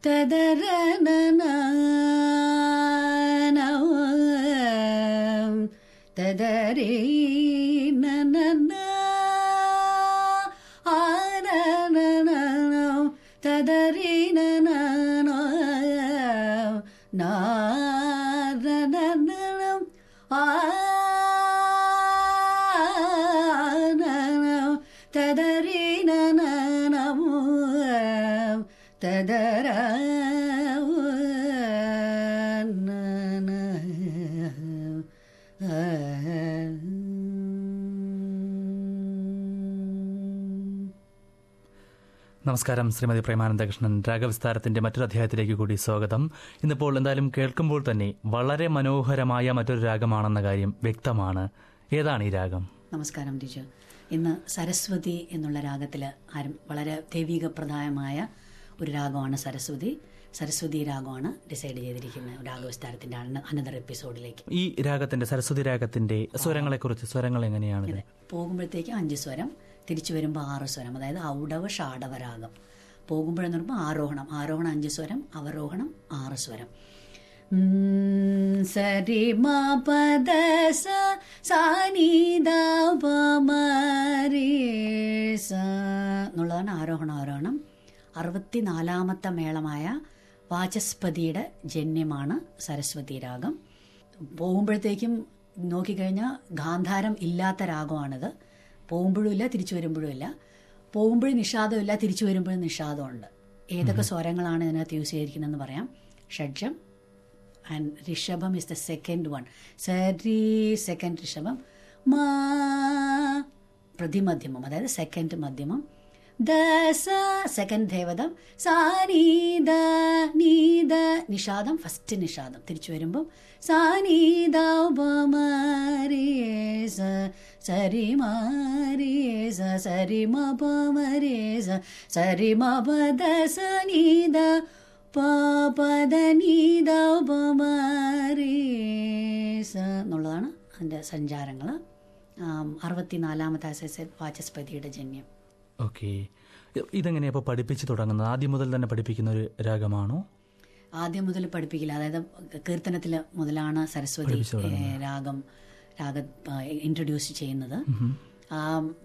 തദരനന തദരീ നന ആനന തദരീ നന നാരന തദരീ നനമോ തദര നമസ്കാരം ശ്രീമതി പ്രേമാനന്ദകൃഷ്ണൻ രാഗവിസ്താരത്തിന്റെ മറ്റൊരു അധ്യായത്തിലേക്ക് കൂടി സ്വാഗതം ഇന്നിപ്പോൾ എന്തായാലും കേൾക്കുമ്പോൾ തന്നെ വളരെ മനോഹരമായ മറ്റൊരു രാഗമാണെന്ന കാര്യം വ്യക്തമാണ് ഏതാണ് ഈ രാഗം നമസ്കാരം ടീച്ചർ ഇന്ന് സരസ്വതി എന്നുള്ള രാഗത്തിൽ ആരും വളരെ ദൈവികപ്രദമായ ഒരു രാഗമാണ് സരസ്വതി സരസ്വതി രാഗമാണ് ഡിസൈഡ് ചെയ്തിരിക്കുന്നത് രാഗവിസ്താരത്തിന്റെ അനദർ എപ്പിസോഡിലേക്ക് ഈ രാഗത്തിന്റെ സരസ്വതി രാഗത്തിന്റെ സ്വരങ്ങളെക്കുറിച്ച് സ്വരങ്ങൾ എങ്ങനെയാണിത് പോകുമ്പോഴത്തേക്ക് അഞ്ച് സ്വരം തിരിച്ചു വരുമ്പോൾ ആറ് സ്വരം അതായത് ഔഡവ ഷാഡവ രാഗം പോകുമ്പോഴെന്ന് പറയുമ്പോൾ ആരോഹണം ആരോഹണം അഞ്ച് സ്വരം അവരോഹണം ആറ് സ്വരം ഉം, സരി മ പദ സ സാനി ദ പ മ രി സ എന്നുള്ളതാണ് ആരോഹണം ആരോഹണം അറുപത്തിനാലാമത്തെ മേളമായ വാചസ്പതിയുടെ ജന്യമാണ് സരസ്വതി രാഗം പോകുമ്പോഴത്തേക്കും നോക്കിക്കഴിഞ്ഞാൽ ഗാന്ധാരം ഇല്ലാത്ത രാഗമാണിത് പോകുമ്പോഴും ഇല്ല തിരിച്ചു വരുമ്പോഴും ഇല്ല പോകുമ്പോഴും നിഷാദമില്ല തിരിച്ചു വരുമ്പോഴും നിഷാദമുണ്ട് ഏതൊക്കെ സ്വരങ്ങളാണ് ഇതിനകത്ത് യൂസ് ചെയ്തിരിക്കുന്നതെന്ന് പറയാം Shadjam and Rishabham is the second one സരി സെക്കൻഡ് ഋഷഭം മാ പ്രതിമധ്യമം അതായത് സെക്കൻഡ് മധ്യമം ദസ സെക്കൻഡ് ദേവതം സാനീത നീത നിഷാദം ഫസ്റ്റ് നിഷാദം തിരിച്ചു വരുമ്പോൾ സാനീത സ സരി മാരി സ സരി മ പ മരി സ സരി മ പ ദ സ നീത പ പദ നീത പ മരി സ എന്നുള്ളതാണ് അതിൻ്റെ സഞ്ചാരങ്ങൾ അറുപത്തിനാലാമത്തെ അസസ് വാചസ്പതിയുടെ ജന്യം ഓക്കെ ഇതെങ്ങനെയാ ഇപ്പൊ പഠിപ്പിച്ചു തുടങ്ങുന്നത് ആദ്യം മുതൽ തന്നെ പഠിപ്പിക്കുന്ന ഒരു രാഗമാണോ ആദ്യം മുതൽ പഠിപ്പിക്കില്ല അതായത് കീർത്തനത്തിൽ മുതലാണ് സരസ്വതി ഏ, രാഗം രാഗ ഇൻട്രൊഡ്യൂസ് ചെയ്യുന്നത് ആ,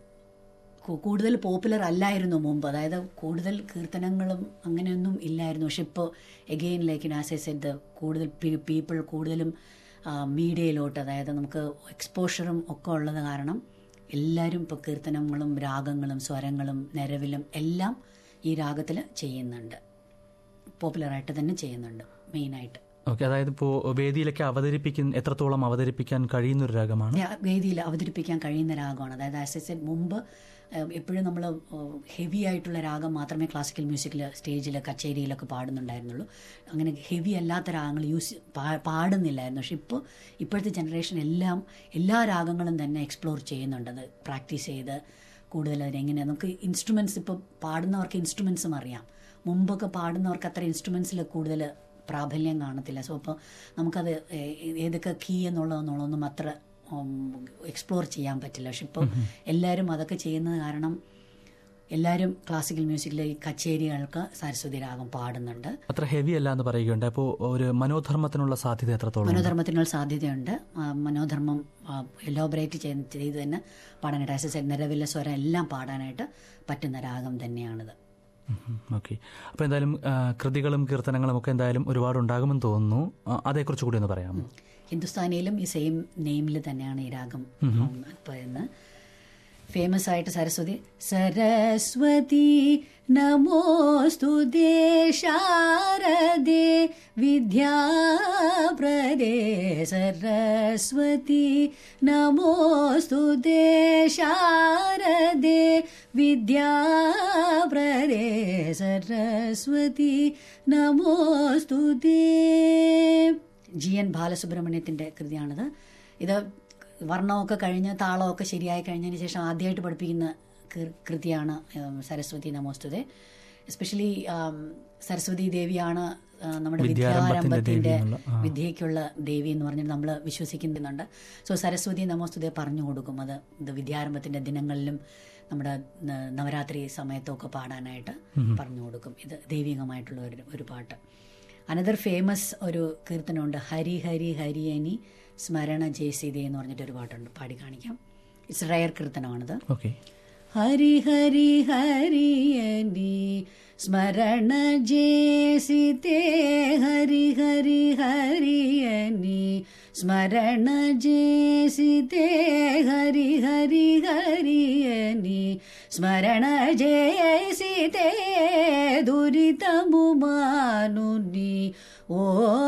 കു- കൂടുതൽ പോപ്പുലർ അല്ലായിരുന്നു മുമ്പ് അതായത് കൂടുതൽ കീർത്തനങ്ങളും അങ്ങനെയൊന്നും ഇല്ലായിരുന്നു പക്ഷെ ഇപ്പോൾ again like as a said കൂടുതൽ പീപ്പിൾ കൂടുതലും മീഡിയയിലോട്ട് അതായത് നമുക്ക് എക്സ്പോഷറും ഒക്കെ ഉള്ളത് കാരണം എല്ലാവരും ഇപ്പോൾ കീർത്തനങ്ങളും രാഗങ്ങളും സ്വരങ്ങളും നിരവിലും എല്ലാം ഈ രാഗത്തിൽ ചെയ്യുന്നുണ്ട് പോപ്പുലറായിട്ട് തന്നെ ചെയ്യുന്നുണ്ട് മെയിനായിട്ട് ഓക്കെ അതായത് ഇപ്പോ വേദിയിലൊക്കെ അവതരിപ്പിക്കുന്ന എത്രത്തോളം അവതരിപ്പിക്കാൻ കഴിയുന്ന ഒരു രാഗമാണ് വേദിയിൽ അവതരിപ്പിക്കാൻ കഴിയുന്ന രാഗമാണ് അതായത് ആസ് എ സെഡ് മുമ്പ് എപ്പോഴും നമ്മൾ ഹെവി ആയിട്ടുള്ള രാഗം മാത്രമേ ക്ലാസിക്കൽ മ്യൂസിക്കിൽ സ്റ്റേജിൽ കച്ചേരിയിലൊക്കെ പാടുന്നുണ്ടായിരുന്നുള്ളൂ അങ്ങനെ ഹെവി അല്ലാത്ത രാഗങ്ങൾ യൂസ് പാ- പാടുന്നില്ലായിരുന്നു പക്ഷെ ഇപ്പോൾ ഇപ്പോഴത്തെ ജനറേഷൻ എല്ലാം എല്ലാ രാഗങ്ങളും തന്നെ എക്സ്പ്ലോർ ചെയ്യുന്നുണ്ട് അത് പ്രാക്ടീസ് ചെയ്ത് കൂടുതൽ അതിനെങ്ങനെ നമുക്ക് ഇൻസ്ട്രുമെൻറ്റ്സ് ഇപ്പോൾ പാടുന്നവർക്ക് ഇൻസ്ട്രുമെൻസും അറിയാം മുമ്പൊക്കെ പാടുന്നവർക്ക് അത്ര ഇൻസ്ട്രുമെൻസിൽ കൂടുതൽ പ്രാബല്യം കാണത്തില്ല സോ അപ്പോൾ നമുക്കത് ഏ- ഏതൊക്കെ കീ എന്നുള്ളതെന്നുള്ളതൊന്നും അത്ര എക്സ്പ്ലോർ ചെയ്യാൻ പറ്റില്ല പക്ഷെ ഇപ്പോൾ എല്ലാവരും അതൊക്കെ ചെയ്യുന്നത് കാരണം എല്ലാവരും ക്ലാസിക്കൽ മ്യൂസിക്കിലെ ഈ കച്ചേരികൾക്ക് സരസ്വതി രാഗം പാടുന്നുണ്ട് അത്ര ഹെവി അല്ല എന്ന് പറയുകയുണ്ട് അപ്പോൾ ഒരു മനോധർമ്മത്തിനുള്ള സാധ്യത എത്രത്തോളം ഉണ്ട്? മനോധർമ്മത്തിനുള്ള സാധ്യതയുണ്ട് ആ, മനോധർമ്മം എലോബറേറ്റ് ചെയ്ത് ചെയ്ത് തന്നെ പാടാനായിട്ട് ആസ് എ നിലവിലെ സ്വരം എല്ലാം പാടാനായിട്ട് പറ്റുന്ന രാഗം തന്നെയാണിത് ഓക്കെ അപ്പോൾ എന്തായാലും ആ, കൃതികളും കീർത്തനങ്ങളും ഒക്കെ എന്തായാലും ഒരുപാട് ഉണ്ടാകുമെന്ന് തോന്നുന്നു ആ, അതേക്കുറിച്ച് കൂടി ഒന്ന് പറയാമോ ഹിന്ദുസ്ഥാനിയിലും ഈ സെയിം നെയിമിൽ തന്നെയാണ് ഈ രാഗം ഉം, പറയുന്നത് ഫേമസ് ആയിട്ട് സരസ്വതി സരസ്വതി നമോസ്തു ശാരദേ വിദ്യാപ്രദേ സരസ്വതി നമോസ്തു ശാരദേ വിദ്യാപ്രദേ സരസ്വതി നമോസ്തു ജി എൻ ബാലസുബ്രഹ്മണ്യത്തിന്റെ കൃതിയാണിത് ഇത് വർണ്ണമൊക്കെ കഴിഞ്ഞ് താളമൊക്കെ ശരിയായി കഴിഞ്ഞതിന് ശേഷം ആദ്യമായിട്ട് പഠിപ്പിക്കുന്ന കൃ- കൃതിയാണ് ഉം, സരസ്വതി നമോസ്തുതെ എസ്പെഷ്യലി സരസ്വതി ദേവിയാണ് ആ, നമ്മുടെ വിദ്യാരംഭത്തിന്റെ വിദ്യാരംഭത്തിന്റെ ദേവി എന്നുള്ള, വിദ്യയ്ക്കുള്ള ദേവി എന്ന് പറഞ്ഞിട്ട് നമ്മൾ വിശ്വസിക്കുന്നുണ്ട് സോ സരസ്വതി നമോസ്തുതെ പറഞ്ഞു കൊടുക്കും അത് ഇത് വിദ്യാരംഭത്തിന്റെ ദിനങ്ങളിലും നമ്മുടെ ന- നവരാത്രി സമയത്തൊക്കെ പാടാനായിട്ട് പറഞ്ഞു കൊടുക്കും ഇത് ദൈവികമായിട്ടുള്ള ഒരു ഒരു പാട്ട് അനദർ ഫേമസ് ഒരു കീർത്തനമുണ്ട് ഹരി ഹരി ഹരിയനി സ്മരണ ജയസീതേ എന്ന് പറഞ്ഞിട്ടൊരു പാട്ടുണ്ട് പാടി കാണിക്കാം ഇറ്റ്സ് റയർ കീർത്തനമാണിത് ഓക്കെ ഹരി ഹരി ഹരിയനി സ്മരണ ജേസിതേ ഹരി ഹരി ഹരിയനി സ്മരണ ജേസിതേ ഹരി ഹരി ഹരിയനി സ്മരണ ജേസിതേ ദുരിതമു മാനുനി ഓ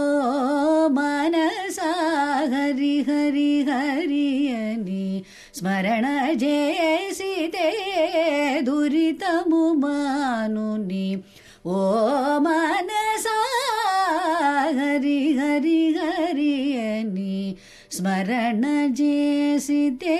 മനസാ ഹരി ഹരി ഹരിയനി സ്മരണ ജേസിതേ ദുരിതമു മാനുനി ഓ മനസാ ഹരി ഹരി ഹരിയനി സ്മരണ ജേസിതേ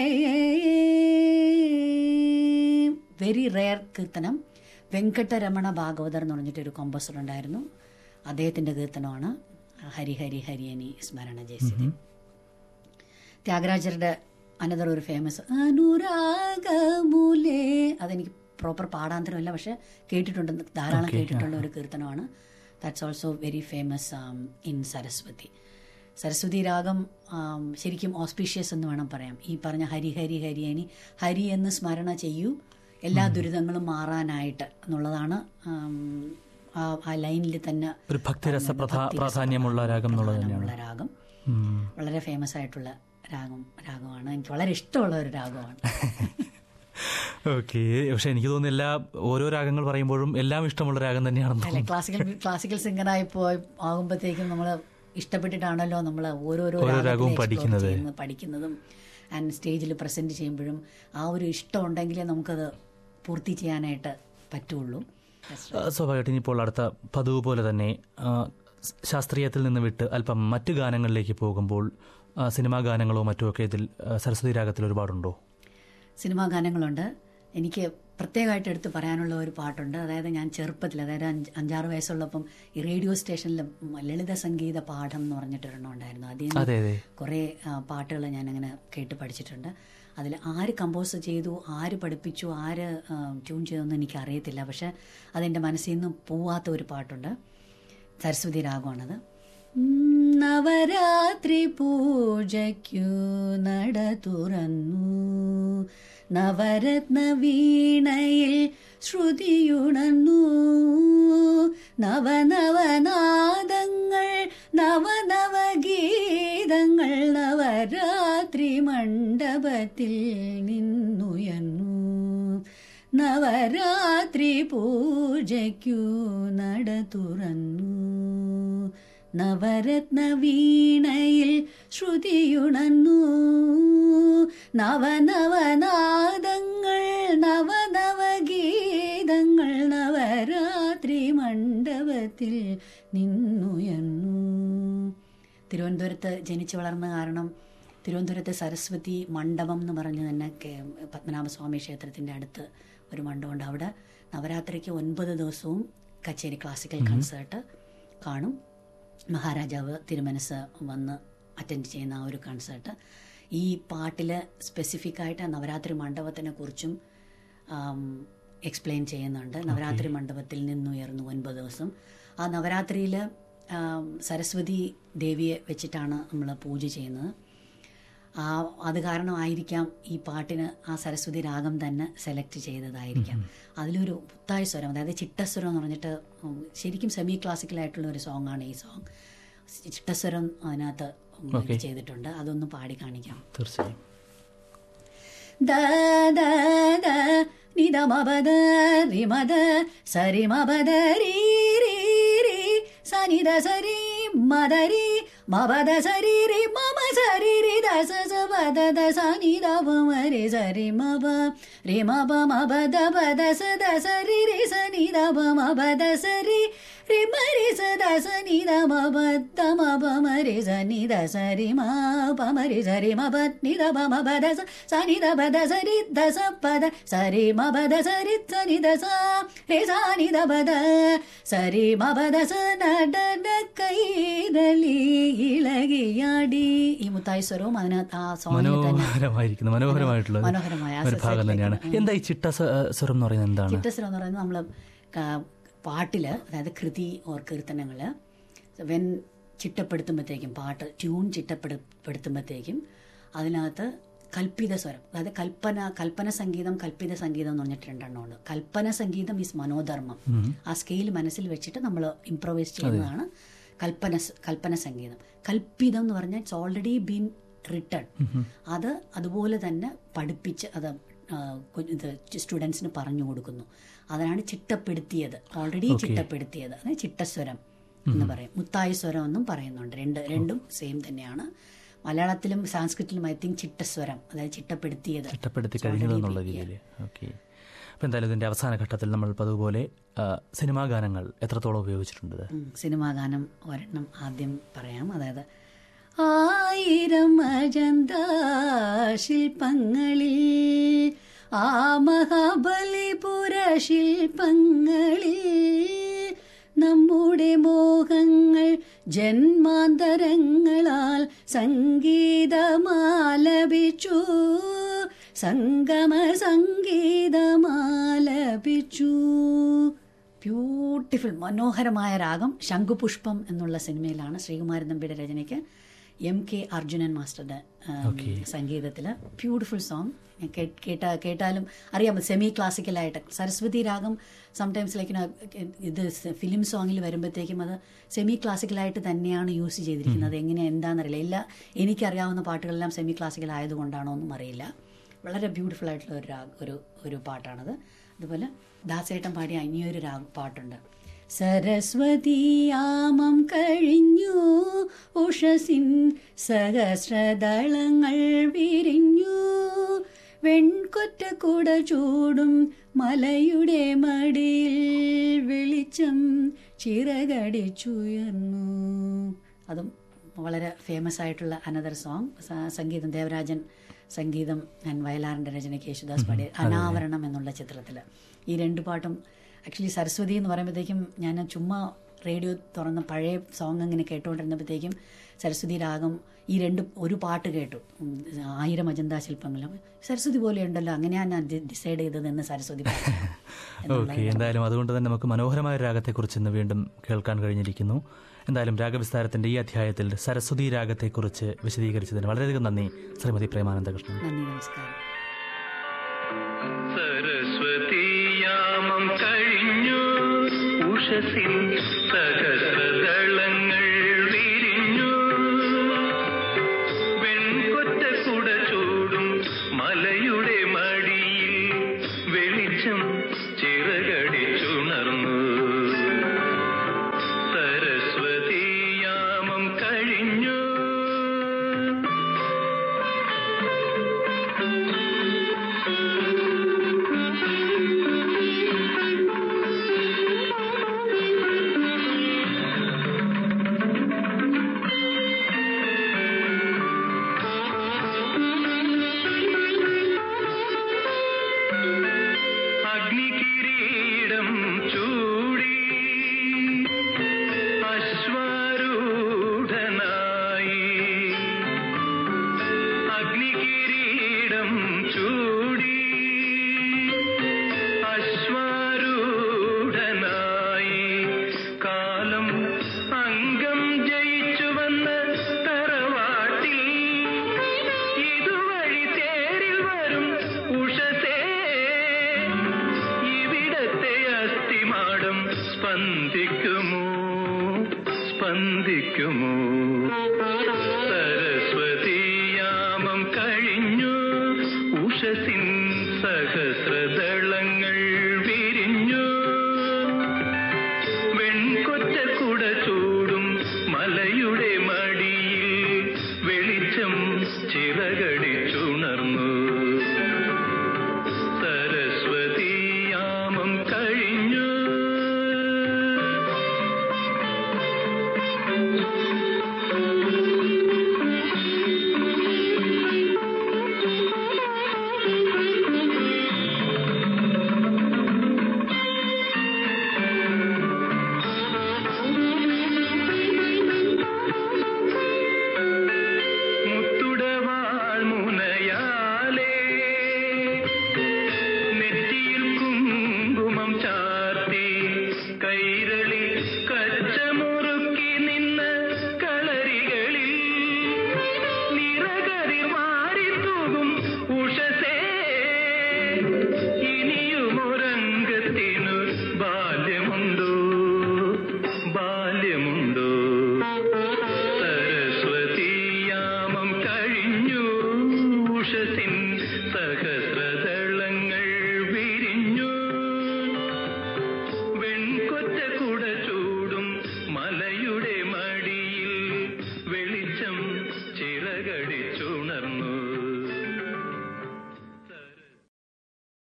വെരി റെയർ കീർത്തനം വെങ്കട്ടരമണ ഭാഗവതർ എന്ന് പറഞ്ഞിട്ടൊരു കോമ്പോസർ ഉണ്ടായിരുന്നു അദ്ദേഹത്തിൻ്റെ കീർത്തനമാണ് ഹരി ഹരി ഹരിയനി സ്മരണ ജയസിതി ത്യാഗരാജരുടെ അനദർ ഒരു ഫേമസ് അനുരാഗമുലേ അതെനിക്ക് പ്രോപ്പർ പാടാന്തരമല്ല പക്ഷെ കേട്ടിട്ടുണ്ട് ധാരാളം കേട്ടിട്ടുള്ള ഒരു കീർത്തനമാണ് that's also very famous in Saraswati Saraswati രാഗം ആം, ശരിക്കും ഓസ്പീഷ്യസ് എന്ന് വേണം പറയാം ഈ പറഞ്ഞ ഹരി ഹരി ഹരിയനി ഹരി എന്ന് സ്മരണ ചെയ്യൂ എല്ലാ ദുരിതങ്ങളും മാറാനായിട്ട് എന്നുള്ളതാണ് ആം, ആ ആ ലൈനിൽ തന്നെ ഒരു ഭക്തിരസ പ്രധാ- പ്രാധാന്യമുള്ള രാഗം എന്നുള്ളത് തന്നെയാണ് ഉള്ള രാഗം ഉം. വളരെ ഫേമസ് ആയിട്ടുള്ള രാഗം രാഗമാണ് എനിക്ക് വളരെ ഇഷ്ടമുള്ള ഒരു രാഗമാണ് ഓക്കെ പക്ഷെ എനിക്ക് തോന്നുന്നു എല്ലാ ഓരോ രാഗങ്ങൾ പറയുമ്പോഴും എല്ലാം ഇഷ്ടമുള്ള രാഗം തന്നെയാണെന്ന് അല്ലെ ക്ലാസിക്കൽ ക്ലാസിക്കൽ സിംഗറായി പോയി ആകുമ്പോഴത്തേക്കും നമ്മൾ ഇഷ്ടപ്പെട്ടിട്ടാണല്ലോ നമ്മൾ ഓരോരോ ഓരോ രാഗത്തിൽ രാഗവും explore പഠിക്കുന്നത്. ചെയ്യുന്നത്, പഠിക്കുന്നതും ആൻഡ് സ്റ്റേജിൽ പ്രസന്റ് ചെയ്യുമ്പോഴും ആ ഒരു ഇഷ്ടം ഉണ്ടെങ്കിലേ നമുക്കത് പൂർത്തി ചെയ്യാനായിട്ട് പറ്റുള്ളൂ That's right. ആ, സ്വാഭാവികമായിട്ടും ഇനിയിപ്പോൾ അടുത്ത പതിവ് പോലെ തന്നെ ആ, സ് ശാസ്ത്രീയത്തിൽ നിന്ന് വിട്ട് അല്പം മറ്റു ഗാനങ്ങളിലേക്ക് പോകുമ്പോൾ ആ, സിനിമാ ഗാനങ്ങളോ മറ്റോ ഒക്കെ ഇതിൽ ആ, സരസ്വതി രാഗത്തിൽ ഒരുപാടുണ്ടോ സിനിമാ ഗാനങ്ങളുണ്ട് എനിക്ക് പ്രത്യേകമായിട്ട് എടുത്ത് പറയാനുള്ള ഒരു പാട്ടുണ്ട് അതായത് ഞാൻ ചെറുപ്പത്തിൽ അതായത് അഞ്ച് അഞ്ചാറ് വയസ്സുള്ളപ്പം ഈ റേഡിയോ സ്റ്റേഷനിൽ ലളിത സംഗീത പാഠം എന്ന് പറഞ്ഞിട്ടൊരെണ്ണം ഉണ്ടായിരുന്നു അതിൽ നിന്ന് അതെ അതെ കുറേ പാട്ടുകൾ ഞാൻ അങ്ങനെ കേട്ട് പഠിച്ചിട്ടുണ്ട് അതിൽ ആര് കമ്പോസ് ചെയ്തു ആര് പഠിപ്പിച്ചു ആര് ആ, ട്യൂൺ ചെയ്തൊന്നും എനിക്ക് അറിയത്തില്ല പക്ഷെ അതെൻ്റെ മനസ്സിൽ നിന്ന് പോവാത്ത ഒരു പാട്ടുണ്ട് സരസ്വതി രാഗമാണത് ഉം, നവരാത്രി പൂജയ്ക്കു നട തുറന്നു നവരത്ന വീണയിൽ ശ്രുതിയുണർന്നു നവനവനാദങ്ങൾ നവനവഗീതങ്ങൾ നവരാത്രി മണ്ഡപത്തിൽ നിന്നുയർന്നു നവരാത്രി പൂജയ്ക്കു നട തുറന്നു നവരത്ന വീണയിൽ ശ്രുതിയുണർന്നു നവനവനാദങ്ങൾ നവനവഗീതങ്ങൾ നവരാത്രി മണ്ഡപത്തിൽ നിന്നുയർന്നു തിരുവനന്തപുരത്ത് ജനിച്ചു വളർന്ന കാരണം തിരുവനന്തപുരത്ത് സരസ്വതി മണ്ഡപം എന്ന് പറഞ്ഞ് തന്നെ കേ- പത്മനാഭസ്വാമി ക്ഷേത്രത്തിൻ്റെ അടുത്ത് ഒരു മണ്ഡപമുണ്ട് അവിടെ നവരാത്രിക്ക് ഒൻപത് ദിവസവും കച്ചേരി ക്ലാസിക്കൽ കൺസേർട്ട് കാണും മഹാരാജാവ് തിരുമനസ് വന്ന് അറ്റൻഡ് ചെയ്യുന്ന ആ ഒരു കൺസേർട്ട് ഈ പാട്ടിൽ സ്പെസിഫിക് ആയിട്ട് നവരാത്രി മണ്ഡപത്തിനെ കുറിച്ചും എക്സ്പ്ലെയിൻ ചെയ്യുന്നുണ്ട് നവരാത്രി മണ്ഡപത്തിൽ നിന്നുയർന്നു ഒൻപത് ദിവസം ആ നവരാത്രിയിൽ സരസ്വതി ദേവിയെ വെച്ചിട്ടാണ് നമ്മൾ പൂജ ചെയ്യുന്നത് ആ അത് കാരണമായിരിക്കാം ഈ പാട്ടിന് ആ സരസ്വതി രാഗം തന്നെ സെലക്ട് ചെയ്തതായിരിക്കാം അതിലൊരു പുത്തായ സ്വരം അതായത് ചിട്ടസ്വരം എന്ന് പറഞ്ഞിട്ട് ഉം, ശരിക്കും സെമി ക്ലാസിക്കൽ ആയിട്ടുള്ള ഒരു സോങ് ആണ് ഈ സോങ് ചിട്ടസ്വരം അതിനകത്ത് ഉം, Okay. ചെയ്തിട്ടുണ്ട് അതൊന്ന് പാടി കാണിക്കാം തീർച്ചയായും ದ ದ ದ ನಿ ದ ಮ ಬ ದ ರಿ ಮ ದ ಸ ರಿ ಮ ಬ ದ ರಿ ರಿ ರಿ ಸ ನಿ ದ ಸ ರಿ ಮ ದ ರಿ ಮ ಬ ದ ಸ ರಿ ರಿ ಮ ಮ ಸ ರಿ ರಿ ದ ಸ ಸ ಬ ದ ದ ಸ ನಿ ದ ಪ ಮ ರಿ ಸ ರಿ ಮ ಬ ರಿ ಮ ಬ ಮ ಬ ದ ಬ ದ ಸ ದ ಸ ರಿ ರಿ ಸ ನಿ ದ ಪ ಮ ಬ ದ ಸ ರಿ രി മരി സ ദ സ നി ദ മ പ ത മ പ മ രി സ നി ദ സ രി മ പ മ രി സ രി മ പ നി ദ പ മ പ ദ സ സ നി ദ പ ദ സ രി ദ സ പ ദ സ രി മ പ ദ സ രി സ നി ദ സ രി സ നി ദ പ ദ സ രി മ പ ദ സ നടന കൈരളി ഇളകിയാടി ഈ മുത്തായി സ്വരവും അതിനകത്ത് ആ സോങ്ങിൽ തന്നെ മനോഹരമായിരിക്കുന്നു മനോഹരമായിട്ടുള്ള ഒരു- മനോഹരമായ ആ ഒരു ഭാഗം തന്നെയാണ് എന്താ ഈ ചിട്ട സ- സ്വരം എന്ന് പറയുന്നത് എന്താണ് ചിട്ടസ്വരം എന്ന് പറയുന്നത് നമ്മൾ പാട്ടിൽ അതായത് കൃതി ഓർ കീർത്തനങ്ങൾ വെൻ ചിട്ടപ്പെടുത്തുമ്പോഴത്തേക്കും പാട്ട് ട്യൂൺ ചിട്ടപ്പെടുത്തുമ്പോഴത്തേക്കും അതിനകത്ത് കൽപ്പിത സ്വരം അതായത് കൽപ്പന കൽപ്പന സംഗീതം കൽപ്പിത സംഗീതം എന്ന് പറഞ്ഞിട്ട് രണ്ടെണ്ണമുണ്ട് കൽപ്പന സംഗീതം ഈസ് മനോധർമ്മം ആ സ്കെയിൽ മനസ്സിൽ വെച്ചിട്ട് നമ്മൾ ഇംപ്രവൈസ് ചെയ്യുന്നതാണ് കൽപ്പന സ- കൽപ്പന സംഗീതം കൽപ്പിതം എന്ന് പറഞ്ഞാൽ ഇറ്റ്സ് ഓൾറെഡി ബീൻ റിട്ടേൺ അത് അതുപോലെ തന്നെ പഠിപ്പിച്ച് അത് ആ, കു- ഇത് സ്റ്റുഡൻസിന് പറഞ്ഞു കൊടുക്കുന്നു അതാണ് ചിട്ടപ്പെടുത്തിയത് ഓൾറെഡി ചിട്ടപ്പെടുത്തിയത് അത് ചിട്ടസ്വരം എന്ന് പറയും മുത്തായി സ്വരം എന്നും പറയുന്നുണ്ട് രണ്ട് രണ്ടും സെയിം തന്നെയാണ് മലയാളത്തിലും സാംസ്കൃതിലും ഐ തിങ്ക് ചിട്ടസ്വരം അതായത് ചിട്ടപ്പെടുത്തിയത് ചിട്ടപ്പെടുത്തി കഴിഞ്ഞത് എന്നുള്ള രീതിയിൽ ഓക്കെ അപ്പം എന്തായാലും ഇതിൻ്റെ അവസാന ഘട്ടത്തിൽ നമ്മൾ പതുപോലെ ആ, സിനിമാ ഗാനങ്ങൾ എത്രത്തോളം ഉപയോഗിച്ചിട്ടുണ്ട് ഇത്? ഉം, സിനിമാ ഗാനം ഒരെണ്ണം ആദ്യം പറയാം അതായത് ആയിരം അജന്ത ശില്പങ്ങളിൽ ആ മഹാബലിപുര ശില്പങ്ങളിൽ നമ്മുടെ മോഹങ്ങൾ ജന്മാന്തരങ്ങളാൽ സംഗീതമാലപിച്ചു സംഗമ സംഗീതമാലപിച്ചു ബ്യൂട്ടിഫുൾ മനോഹരമായ രാഗം ശംഖുപുഷ്പം എന്നുള്ള സിനിമയിലാണ് ശ്രീകുമാരൻ നമ്പിയുടെ രചനയ്ക്ക് എം കെ അർജുനൻ മാസ്റ്ററുടെ സംഗീതത്തിൽ ബ്യൂട്ടിഫുൾ സോങ് കേട്ടാ കേട്ടാലും അറിയാം സെമി ക്ലാസിക്കലായിട്ട് സരസ്വതി രാഗം സംടൈംസ് ലൈക്ക് ഇത് ഫിലിം സോങ്ങിൽ വരുമ്പോഴത്തേക്കും അത് സെമി ക്ലാസിക്കലായിട്ട് തന്നെയാണ് യൂസ് ചെയ്തിരിക്കുന്നത് എങ്ങനെ എന്താണെന്നറിയില്ല എല്ലാ എനിക്കറിയാവുന്ന പാട്ടുകളെല്ലാം സെമി ക്ലാസിക്കൽ ആയതുകൊണ്ടാണോ എന്നും അറിയില്ല വളരെ ബ്യൂട്ടിഫുൾ ആയിട്ടുള്ള ഒരു രാഗ് ഒരു ഒരു പാട്ടാണത് അതുപോലെ ദാസേട്ടൻ പാടിയ ഇനിയൊരു രാ പാട്ടുണ്ട് സരസ്വതിയാമം കഴിഞ്ഞു ഉഷസിൻ സഹസ്രദളങ്ങൾ വിരിഞ്ഞു വെൺകൊറ്റ കുട ചൂടും മലയുടെ മടിയിൽ വെളിച്ചം ചിറകടിച്ചുയർന്നു അതും വളരെ ഫേമസ് ആയിട്ടുള്ള അനദർ സോങ് സംഗീതം ദേവരാജൻ സംഗീതം ഞാൻ വയലാറിന്റെ രചനയ്ക്ക് യേശുദാസ് പാടിയ അനാവരണം എന്നുള്ള ചിത്രത്തിൽ ഈ രണ്ട് പാട്ടും ആക്ച്വലി സരസ്വതി എന്ന് പറയുമ്പോഴത്തേക്കും ഞാൻ ചുമ്മാ റേഡിയോ തുറന്ന പഴയ സോങ് ഇങ്ങനെ കേട്ടുകൊണ്ടിരുന്നപ്പോഴത്തേക്കും സരസ്വതി രാഗം ഈ രണ്ട് ഒരു പാട്ട് കേട്ടു ഉം, ആയിരം അജന്താ ശില്പങ്ങളും സരസ്വതി പോലെ ഉണ്ടല്ലോ അങ്ങനെയാണ് ഞാൻ ഡിസൈഡ് ചെയ്തത് എന്ന് സരസ്വതി പാട്ട് ഓക്കെ എന്തായാലും അതുകൊണ്ട് തന്നെ നമുക്ക് മനോഹരമായ ഒരു രാഗത്തെക്കുറിച്ച് ഇന്ന് വീണ്ടും കേൾക്കാൻ കഴിഞ്ഞിരിക്കുന്നു എന്തായാലും രാഗവിസ്താരത്തിന്റെ ഈ അധ്യായത്തിൽ സരസ്വതി രാഗത്തെക്കുറിച്ച് വിശദീകരിച്ചതിന് വളരെയധികം നന്ദി ശ്രീമതി പ്രേമാനന്ദകൃഷ്ണൻ നന്ദി നമസ്കാരം സരസ്വതിയാമം കഴിഞ്ഞു ഉഷസിൻ സഹസ്രദളങ്ങൾ വിരിഞ്ഞു വെൺകൊറ്റ കുട ചൂടും മലയുടെ മടിയിൽ വെളിച്ചം ചിറകടിച്ചുണർന്നു സരസ്വതിയാമം കഴിഞ്ഞു അഗ്നികിരീടം ചൂടി അശ്വാരൂഢനായി അഗ്നികിരീടം ചൂടി അശ്വാരൂഢനായി കാലം അംഗം ജയിച്ചു വന്ന തറവാട്ടിൽ ഇതുവഴി തേരിൽ വരും ഉഷസേ ഇവിടത്തെ അസ്ഥിമാടം സ്പന്ദിക്കുമോ സ്പന്ദിക്കുമോ സരസ്വതിയാമം കഴിഞ്ഞു ഉഷസിൻ സഹസ്രദളങ്ങൾ വിരിഞ്ഞു വെൺകൊറ്റ കുട ചൂടും മലയുടെ മടിയിൽ വെളിച്ചം ചിറകടിച്ചുണർന്നു സരസ്വതിയാമം കഴിഞ്ഞു ും